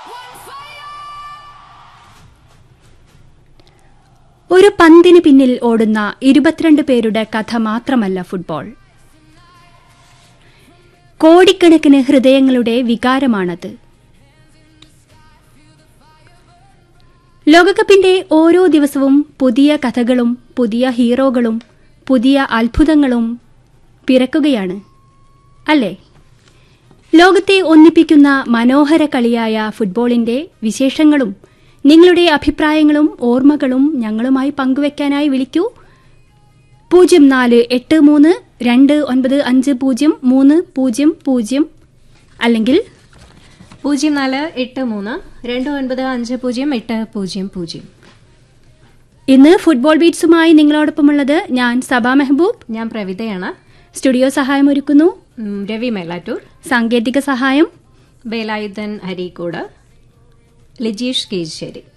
ഒരു പന്തിന് പിന്നിൽ ഓടുന്ന ഇരുപത്തിരണ്ട് പേരുടെ കഥ മാത്രമല്ല ഫുട്ബോൾ കോടിക്കണക്കിന് ഹൃദയങ്ങളുടെ വികാരമാണത് ലോകകപ്പിന്റെ ഓരോ ദിവസവും പുതിയ കഥകളും പുതിയ ഹീറോകളും പുതിയ അത്ഭുതങ്ങളും പിറക്കുകയാണ് അല്ലേ ലോകത്തെ ഒന്നിപ്പിക്കുന്ന മനോഹര കളിയായ ഫുട്ബോളിന്റെ വിശേഷങ്ങളും നിങ്ങളുടെ അഭിപ്രായങ്ങളും ഓർമ്മകളും ഞങ്ങളുമായി പങ്കുവയ്ക്കാനായി വിളിക്കൂ പൂജ്യം നാല് എട്ട് മൂന്ന് രണ്ട് ഒൻപത് അഞ്ച് പൂജ്യം മൂന്ന് പൂജ്യം പൂജ്യം അല്ലെങ്കിൽ പൂജ്യം നാല് എട്ട് മൂന്ന് രണ്ട് ഒൻപത് അഞ്ച് പൂജ്യം എട്ട് പൂജ്യം പൂജ്യം ഇന്ന് ഫുട്ബോൾ ബീറ്റ്സുമായി നിങ്ങളോടൊപ്പമുള്ളത് ഞാൻ സബാ മെഹബൂബ് ഞാൻ പ്രവിതയാണ് സ്റ്റുഡിയോ സഹായമൊരുക്കുന്നു ഉം, രവി മേലാറ്റൂർ സാങ്കേതിക സഹായം വേലായുധൻ അരീക്കോട് ലിജീഷ് കീശ്ശേരി